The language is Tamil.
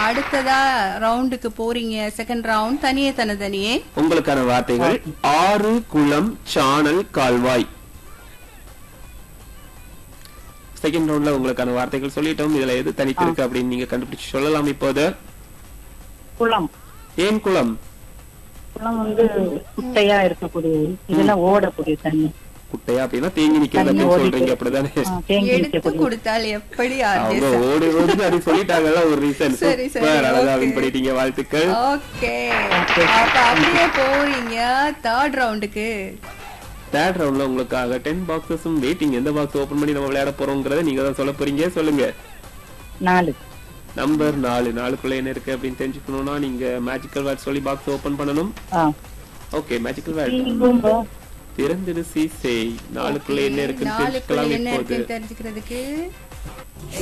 அடுத்ததா ரவுண்டுக்கு போறீங்க செகண்ட் ரவுண்ட் தனியே தன தனியே உங்களுக்கான வார்த்தைகள் ஆறு குளம் சாணல் கால்வாய் செகண்ட் ரவுண்ட்ல உங்களுக்கான வார்த்தைகள் சொல்லிட்டோம் இதுல எது தனித்திருக்கு அப்படின்னு நீங்க கண்டுபிடிச்சு சொல்லலாம் இப்போது குளம் ஏன் குளம் குளம் வந்து குட்டையா இருக்கக்கூடிய இதுல ஓடக்கூடிய தண்ணி குட்டையா அப்படின்னா தேங்கி நிக்கிறது தண்ணி அப்படின்னு ஓடிட்டு. சொல்றீங்க அப்படிதானே ஆ, தேங்கி எடுத்து நிற்கக்கூடிய கொடுத்தால் எப்படி அவங்க ஆர்ஜே ஓடி ஓடி அப்படி சொல்லிட்டாங்கல்ல ஒரு ரீசன் சரி, சரி, அழகா okay. வின் பண்ணிட்டீங்க வாழ்த்துக்கள் ஓகே அப்ப அப்படியே போறீங்க தேர்ட் ரவுண்டுக்கு தேர்ட் ரவுண்ட்ல உங்களுக்காக டென் பாக்ஸஸும் வெயிட்டிங் எந்த பாக்ஸ் ஓபன் பண்ணி நம்ம விளையாட போறோங்கிறத நீங்க தான் சொல்ல போறீங்க சொல்லுங்க நாலு நம்பர் நாலு நாலுக்குள்ள என்ன இருக்கு அப்படின்னு தெரிஞ்சுக்கணும்னா நீங்க மேஜிக்கல் வேர்ட் சொல்லி பாக்ஸ் ஓபன் பண்ணணும் ஆ ஓகே மேஜிக்கல் வேர்ட் தீங்கும்போ திறந்திரு சீசை நாலுக்குள்ள என்ன இருக்குன்னு நாலுக்குள்ள தெரிஞ்சுக்கலாம் என்ன இப்போது இருக்குன்னு தெரிஞ்சுக்கிறதுக்கு